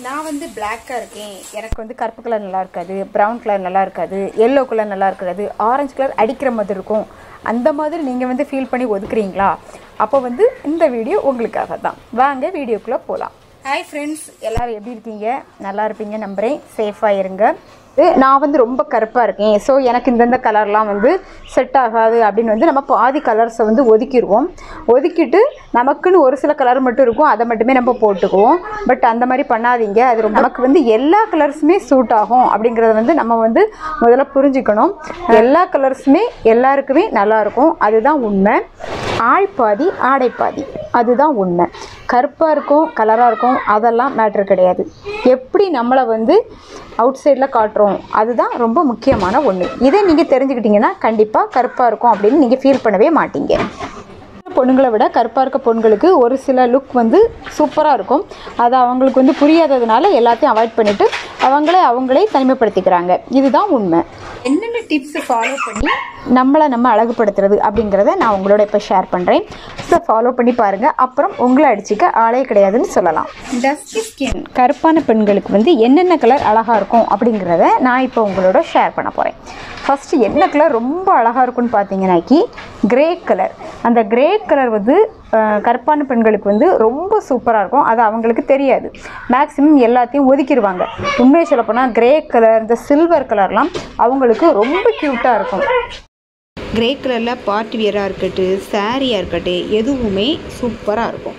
நான் வந்து பிளாக்காக இருக்கேன் எனக்கு வந்து கருப்பு கலர் நல்லா இருக்காது ப்ரௌன் கலர் நல்லா இருக்காது எல்லோ கலர் நல்லா இருக்காது ஆரஞ்சு கலர் அடிக்கிற மாதிரி இருக்கும் அந்த மாதிரி நீங்கள் வந்து ஃபீல் பண்ணி ஒதுக்குறீங்களா அப்போ வந்து இந்த வீடியோ உங்களுக்காக தான் வாங்க வீடியோக்குள்ளே போகலாம் ஹாய் ஃப்ரெண்ட்ஸ் எல்லோரும் எப்படி இருக்கீங்க நல்லா இருப்பீங்க நம்புகிறேன் சேஃபாக இருங்க இது நான் வந்து ரொம்ப கருப்பாக இருக்கேன் ஸோ எனக்கு இந்தந்த கலர்லாம் வந்து செட் ஆகாது அப்படின்னு வந்து நம்ம பாதி கலர்ஸை வந்து ஒதுக்கிடுவோம் ஒதுக்கிட்டு நமக்குன்னு ஒரு சில கலர் மட்டும் இருக்கும் அதை மட்டுமே நம்ம போட்டுக்குவோம் பட் அந்த மாதிரி பண்ணாதீங்க அது ரொம்ப நமக்கு வந்து எல்லா கலர்ஸுமே சூட் ஆகும் அப்படிங்கிறத வந்து நம்ம வந்து முதல்ல புரிஞ்சுக்கணும் எல்லா கலர்ஸுமே எல்லாருக்குமே நல்லாயிருக்கும் அதுதான் உண்மை ஆள் பாதி ஆடை பாதி அதுதான் உண்மை கருப்பாக இருக்கும் கலராக இருக்கும் அதெல்லாம் மேட்ரு கிடையாது எப்படி நம்மளை வந்து அவுட் சைடில் காட்டுறோம் அதுதான் ரொம்ப முக்கியமான ஒன்று இதை நீங்கள் தெரிஞ்சுக்கிட்டீங்கன்னா கண்டிப்பாக கருப்பாக இருக்கும் அப்படின்னு நீங்கள் ஃபீல் பண்ணவே மாட்டீங்க பொண்ணுங்களை விட கருப்பாக இருக்க பொண்ணுங்களுக்கு ஒரு சில லுக் வந்து சூப்பராக இருக்கும் அது அவங்களுக்கு வந்து புரியாததுனால எல்லாத்தையும் அவாய்ட் பண்ணிவிட்டு அவங்களே அவங்களே தனிமைப்படுத்திக்கிறாங்க இதுதான் உண்மை என்னென்ன டிப்ஸ் ஃபாலோ பண்ணி நம்மளை நம்ம அழகுபடுத்துறது அப்படிங்கிறத நான் உங்களோட இப்போ ஷேர் பண்ணுறேன் ஸோ ஃபாலோ பண்ணி பாருங்கள் அப்புறம் உங்களை அடிச்சுக்க ஆளே கிடையாதுன்னு சொல்லலாம் டஸ்கி ஸ்கின் கருப்பான பெண்களுக்கு வந்து என்னென்ன கலர் அழகாக இருக்கும் அப்படிங்கிறத நான் இப்போ உங்களோட ஷேர் பண்ண போகிறேன் ஃபஸ்ட்டு என்ன கலர் ரொம்ப அழகாக இருக்கும்னு பார்த்தீங்கன்னாக்கி கிரே கலர் அந்த கிரே கலர் வந்து அஹ், கருப்பான பெண்களுக்கு வந்து ரொம்ப சூப்பராக இருக்கும் அது அவங்களுக்கு தெரியாது மேக்ஸிமம் எல்லாத்தையும் ஒதுக்கிடுவாங்க உண்மையை சொல்லப்போனால் கிரே கலர் இந்த சில்வர் கலர்லாம் அவங்களுக்கு ரொம்ப க்யூட்டாக இருக்கும் கிரே கலரில் பார்ட்டி வியராக இருக்கட்டும் சாரியாக இருக்கட்டும் எதுவுமே சூப்பராக இருக்கும்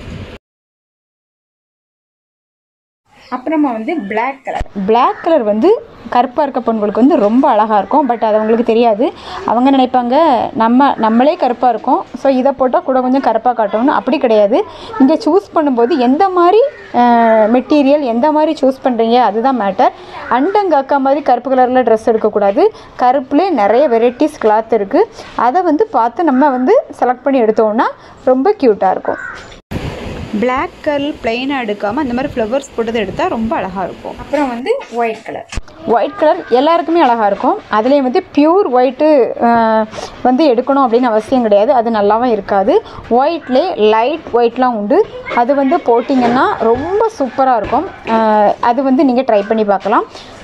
அப்புறமா வந்து பிளாக் கலர் பிளாக் கலர் வந்து கருப்பாக இருக்க பொண்ணுங்களுக்கு வந்து ரொம்ப அழகாக இருக்கும் பட் அது அவங்களுக்கு தெரியாது அவங்க நினைப்பாங்க நம்ம நம்மளே கருப்பாக இருக்கோம் ஸோ இதை போட்டால் கூட கொஞ்சம் கருப்பாக காட்டணும்னு அப்படி கிடையாது நீங்கள் சூஸ் பண்ணும்போது எந்த மாதிரி மெட்டீரியல் எந்த மாதிரி சூஸ் பண்ணுறீங்க அதுதான் மேட்டர் அண்டங்காக்கா மாதிரி கருப்பு கலரில் ட்ரெஸ் எடுக்கக்கூடாது கருப்புலேயே நிறைய வெரைட்டிஸ் கிளாத் இருக்குது அதை வந்து பார்த்து நம்ம வந்து செலக்ட் பண்ணி எடுத்தோம்னா ரொம்ப க்யூட்டாக இருக்கும் Black கலர் பிளெயினாக எடுக்காமல் அந்த மாதிரி ஃப்ளவர்ஸ் போட்டது எடுத்தால் ரொம்ப அழகாக இருக்கும் அப்புறம் வந்து ஒயிட் கலர் ஒயிட் கலர் எல்லாருக்குமே அழகாக இருக்கும் அதுலேயும் வந்து பியூர் ஒயிட்டு வந்து எடுக்கணும் அப்படின்னு அவசியம் கிடையாது அது நல்லாவும் இருக்காது ஒயிட்லேயே லைட் ஒயிட்லாம் உண்டு அது வந்து போட்டிங்கன்னா ரொம்ப சூப்பராக இருக்கும் அஹ், அது வந்து நீங்கள் ட்ரை பண்ணி பார்க்கலாம்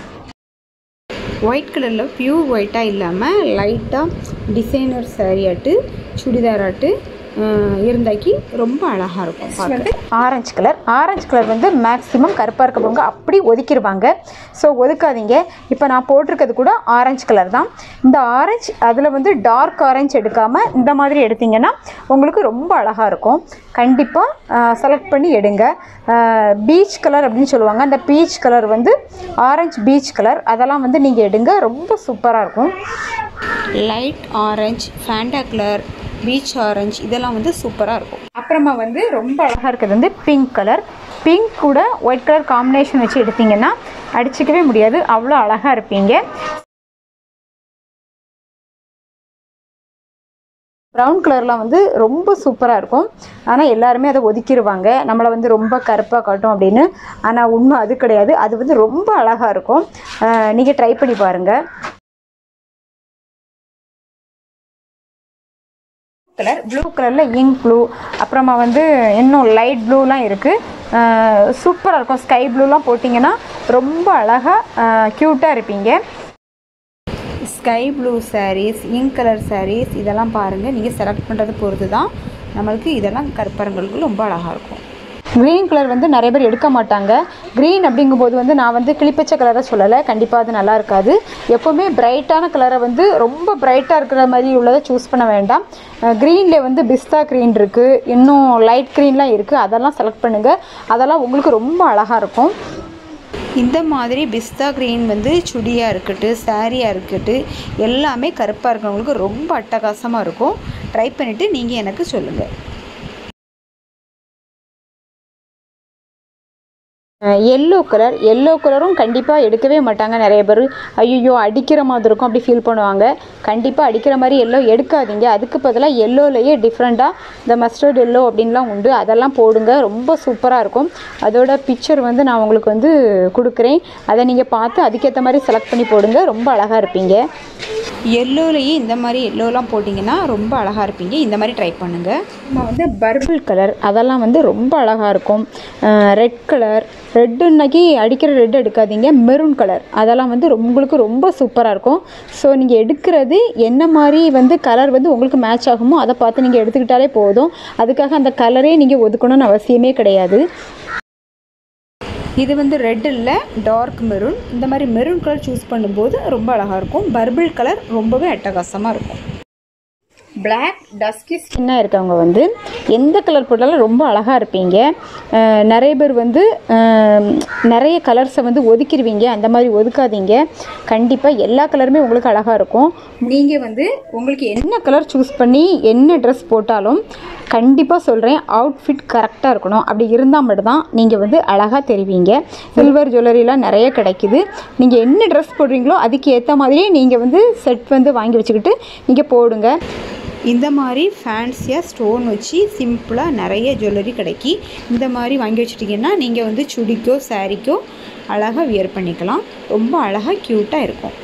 ஒயிட் கலரில் பியூர் ஒயிட்டாக இல்லாமல் லைட்டாக டிசைனர் சாரியாட்டு சுடிதாராட்டு அஹ், இருந்தாக்கி ரொம்ப அழகாக இருக்கும் பார்க்க வந்து ஆரஞ்சு கலர் ஆரஞ்சு கலர் வந்து மேக்ஸிமம் கருப்பாக இருக்கவங்க அப்படி ஒதுக்கிடுவாங்க ஸோ ஒதுக்காதீங்க இப்போ நான் போட்டிருக்கிறது கூட ஆரஞ்சு கலர் தான் இந்த ஆரஞ்சு அதில் வந்து டார்க் ஆரஞ்சு எடுக்காமல் இந்த மாதிரி எடுத்தீங்கன்னா உங்களுக்கு ரொம்ப அழகாக இருக்கும் கண்டிப்பாக செலக்ட் பண்ணி எடுங்க பீச் கலர் அப்படின்னு சொல்லுவாங்க அந்த பீச் கலர் வந்து ஆரஞ்சு பீச் கலர் அதெல்லாம் வந்து நீங்கள் எடுங்க ரொம்ப சூப்பராக இருக்கும் light orange Fanta colour peach orange இதெல்லாம் வந்து சூப்பராக இருக்கும் அப்புறமா வந்து ரொம்ப அழகாக இருக்கிறது வந்து பிங்க் கலர் பிங்க் கூட ஒயிட் கலர் காம்பினேஷன் வச்சு எடுத்தீங்கன்னா அடிச்சுக்கவே முடியாது அவ்வளோ அழகாக இருப்பீங்க ப்ரௌன் கலர்லாம் வந்து ரொம்ப சூப்பராக இருக்கும் ஆனால் எல்லாருமே அதை ஒதுக்கிடுவாங்க நம்மளை வந்து ரொம்ப கருப்பாக காட்டும் அப்படின்னு ஆனால் உண்மை அது கிடையாது அது வந்து ரொம்ப அழகாக இருக்கும் நீங்கள் ட்ரை பண்ணி பாருங்கள் கலர் ப்ளூ கலரில் இங்க் ப்ளூ அப்புறமா வந்து இன்னும் லைட் ப்ளூலாம் இருக்குது சூப்பராக இருக்கும் ஸ்கை ப்ளூலாம் போட்டிங்கன்னா ரொம்ப அழகாக க்யூட்டாக இருப்பீங்க sky blue sarees ink colour sarees இதெல்லாம் பாருங்கள் நீங்கள் செலக்ட் பண்ணுறது பொறுத்து தான் நம்மளுக்கு இதெல்லாம் கருப்பரங்களுக்கு ரொம்ப அழகாக இருக்கும் க்ரீன் கலர் வந்து நிறைய பேர் எடுக்க மாட்டாங்க க்ரீன் அப்படிங்கும்போது வந்து நான் வந்து கிளிப்பச்சை கலரை சொல்லலை கண்டிப்பாக அது நல்லா இருக்காது எப்போவுமே பிரைட்டான கலரை வந்து ரொம்ப பிரைட்டாக இருக்கிற மாதிரி உள்ளதை சூஸ் பண்ண வேண்டாம் க்ரீனில் வந்து பிஸ்தா க்ரீன் இருக்குது இன்னும் லைட் க்ரீன்லாம் இருக்குது அதெல்லாம் செலக்ட் பண்ணுங்கள் அதெல்லாம் உங்களுக்கு ரொம்ப அழகாக இருக்கும் இந்த மாதிரி பிஸ்தா க்ரீன் வந்து சுடியாக இருக்கட்டும் சாரியாக இருக்கட்டும் எல்லாமே கருப்பாக இருக்கிறவங்களுக்கு ரொம்ப அட்டகாசமாக இருக்கும் ட்ரை பண்ணிவிட்டு நீங்கள் எனக்கு சொல்லுங்கள் எல்லோ கலர் எல்லோ கலரும் கண்டிப்பாக எடுக்கவே மாட்டாங்க நிறைய பேர் ஐயோ அடிக்கிற மாதிரி இருக்கும் அப்படி ஃபீல் பண்ணுவாங்க கண்டிப்பாக அடிக்கிற மாதிரி எல்லோ எடுக்காதீங்க அதுக்கு பதிலாக எல்லோலையே டிஃப்ரெண்ட்டாக இந்த மஸ்டர்ட் எல்லோ அப்படின்லாம் உண்டு அதெல்லாம் போடுங்க ரொம்ப சூப்பராக இருக்கும் அதோட பிக்சர் வந்து நான் உங்களுக்கு வந்து கொடுக்குறேன் அதை நீங்கள் பார்த்து அதுக்கேற்ற மாதிரி செலக்ட் பண்ணி போடுங்க ரொம்ப அழகாக இருப்பீங்க எல்லோலையே இந்த மாதிரி எல்லோலாம் போட்டிங்கன்னா ரொம்ப அழகாக இருப்பீங்க இந்த மாதிரி ட்ரை பண்ணுங்கள் நம்ம வந்து பர்பிள் கலர் அதெல்லாம் வந்து ரொம்ப அழகாக இருக்கும் ரெட் கலர் ரெட்டுன்னாக்கி அடிக்கிற ரெட் எடுக்காதீங்க மெரூன் கலர் அதெல்லாம் வந்து ரொம்ப- உங்களுக்கு ரொம்ப சூப்பராக இருக்கும் ஸோ நீங்கள் எடுக்கிறது என்ன மாதிரி வந்து கலர் வந்து உங்களுக்கு மேட்ச் ஆகுமோ அதை பார்த்து நீங்கள் எடுத்துக்கிட்டாலே போதும் அதுக்காக அந்த கலரே நீங்கள் ஒதுக்கணும்னு அவசியமே கிடையாது இது வந்து ரெட் இல்லை டார்க் மெரூன் இந்த மாதிரி மெரூன் கலர் சூஸ் பண்ணும்போது ரொம்ப அழகாக இருக்கும் பர்பிள் கலர் ரொம்பவே அட்டகாசமாக இருக்கும் பிளாக் டஸ்கி ஸ்கின்னாக இருக்கவங்க வந்து எந்த கலர் போட்டாலும் ரொம்ப அழகாக இருப்பீங்க அஹ் நிறைய பேர் வந்து அஹ் நிறைய கலர்ஸை வந்து ஒதுக்கிடுவீங்க அந்த மாதிரி ஒதுக்காதீங்க கண்டிப்பாக எல்லா கலருமே உங்களுக்கு அழகாக இருக்கும் நீங்கள் வந்து உங்களுக்கு என்ன கலர் சூஸ் பண்ணி என்ன ட்ரெஸ் போட்டாலும் கண்டிப்பாக சொல்கிறேன் அவுட்ஃபிட் கரெக்டாக இருக்கணும் அப்படி இருந்தால் மட்டும்தான் நீங்கள் வந்து அழகாக தெரிவிங்க சில்வர் ஜுவல்லரிலாம் நிறைய கிடைக்குது நீங்கள் என்ன ட்ரெஸ் போடுறீங்களோ அதுக்கு ஏற்ற மாதிரியே நீங்கள் வந்து செட் வந்து வாங்கி வச்சுக்கிட்டு நீங்கள் போடுங்க இந்த மாதிரி ஃபேன்சியாக ஸ்டோன் வச்சு சிம்பிளாக நிறைய ஜுவல்லரி கிடைக்கி இந்த மாதிரி வாங்கி வச்சிட்டிங்கன்னா நீங்கள் வந்து சுடிக்கோ சாரீக்கோ அழகாக வியர் பண்ணிக்கலாம் ரொம்ப அழகாக க்யூட்டாக இருக்கும்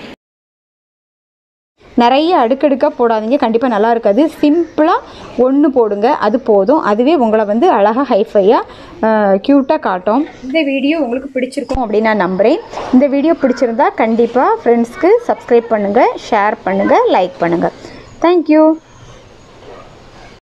நிறைய அடுக்கடுக்காக போடாதீங்க கண்டிப்பாக நல்லா இருக்காது சிம்பிளாக ஒன்று போடுங்க அது போதும் அதுவே உங்களை வந்து அழகாக ஹைஃபையாக க்யூட்டாக காட்டும் இந்த வீடியோ உங்களுக்கு பிடிச்சிருக்கும் அப்படின்னு நான் நம்புகிறேன் இந்த வீடியோ பிடிச்சிருந்தா கண்டிப்பாக ஃப்ரெண்ட்ஸ்க்கு சப்ஸ்கிரைப் பண்ணுங்கள் ஷேர் பண்ணுங்கள் லைக் பண்ணுங்கள் தேங்க்யூ